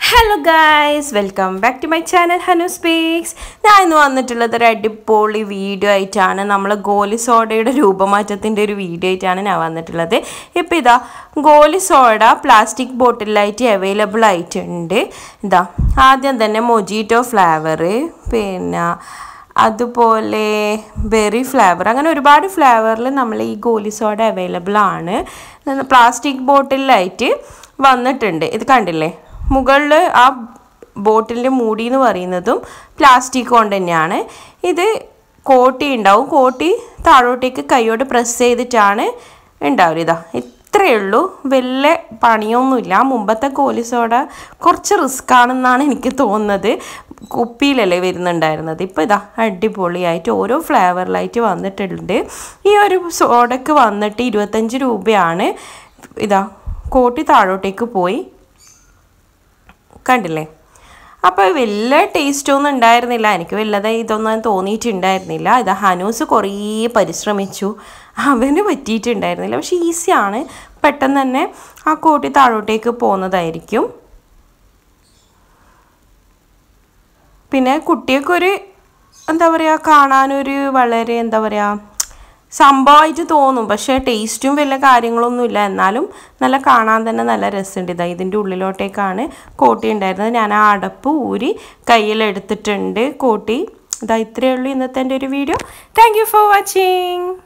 hello guys welcome back to my channel Hanu speaks ഞാൻ ഇന്ന് വന്നിട്ടുള്ളത് ഒരു അടിപൊളി വീഡിയോ ആയിട്ടാണ് നമ്മൾ ഗോലി സോഡയുടെ രൂപമാറ്റത്തിൻ്റെ ഒരു വീഡിയോ ആയിട്ടാണ് ഞാൻ വന്നിട്ടുള്ളത് ഇപ്പോൾ ഇതാ ഗോലി സോഡ പ്ലാസ്റ്റിക് ബോട്ടിലായിട്ട് അവൈലബിൾ ആയിട്ടുണ്ട് ഇതാ ആദ്യം തന്നെ മൊജീറ്റോ ഫ്ലേവർ പിന്നെ അതുപോലെ ബെറി ഫ്ലേവർ അങ്ങനെ ഒരുപാട് ഫ്ലേവറിൽ നമ്മൾ ഈ ഗോലി സോഡ അവൈലബിൾ ആണ് പ്ലാസ്റ്റിക് ബോട്ടിലായിട്ട് വന്നിട്ടുണ്ട് ഇത് കണ്ടില്ലേ മുകളിൽ ആ ബോട്ടിലിൻ്റെ മൂടി എന്ന് പറയുന്നതും പ്ലാസ്റ്റിക് കൊണ്ട് തന്നെയാണ് ഇത് കോട്ടി ഉണ്ടാവും കോട്ടി താഴോട്ടേക്ക് കൈയോട് പ്രസ് ചെയ്തിട്ടാണ് ഉണ്ടാവുക ഇതാ ഇത്രയേ ഉള്ളൂ വലിയ പണിയൊന്നുമില്ല മുമ്പത്തെ കോലി സോഡ കുറച്ച് റിസ്ക് ആണെന്നാണ് എനിക്ക് തോന്നുന്നത് കുപ്പിയിലല്ലേ വരുന്നുണ്ടായിരുന്നത് ഇപ്പോൾ ഇതാ അടിപൊളിയായിട്ട് ഓരോ ഫ്ലേവറിലായിട്ട് വന്നിട്ടുണ്ട് ഈ ഒരു സോഡയ്ക്ക് വന്നിട്ട് ഇരുപത്തഞ്ച് രൂപയാണ് ഇതാ കോട്ടി താഴോട്ടേക്ക് പോയി കണ്ടില്ലേ അപ്പോൾ വലിയ ടേസ്റ്റൊന്നും ഉണ്ടായിരുന്നില്ല എനിക്ക് വല്ലതെ ഇതൊന്നും തോന്നിയിട്ടുണ്ടായിരുന്നില്ല ഇത് ഹനൂസ് കുറേ പരിശ്രമിച്ചു അവന് പറ്റിയിട്ടുണ്ടായിരുന്നില്ല പക്ഷേ ഈസിയാണ് പെട്ടെന്ന് തന്നെ ആ കോട്ടി താഴോട്ടേക്ക് പോകുന്നതായിരിക്കും പിന്നെ കുട്ടിയൊക്കെ എന്താ പറയുക കാണാനൊരു വളരെ എന്താ പറയുക സംഭവമായിട്ട് തോന്നും പക്ഷേ ടേസ്റ്റും വലിയ കാര്യങ്ങളൊന്നുമില്ല എന്നാലും നല്ല കാണാൻ തന്നെ നല്ല രസമുണ്ട് ഇതാ ഇതിൻ്റെ ഉള്ളിലോട്ടേക്കാണ് കോട്ടി ഉണ്ടായിരുന്നത് ഞാൻ ആ അടപ്പ് ഊരി കയ്യിലെടുത്തിട്ടുണ്ട് കോട്ടി ഇതാ ഇത്രയേ ഉള്ളൂ ഇന്നത്തെ എൻ്റെ ഒരു video thank you for watching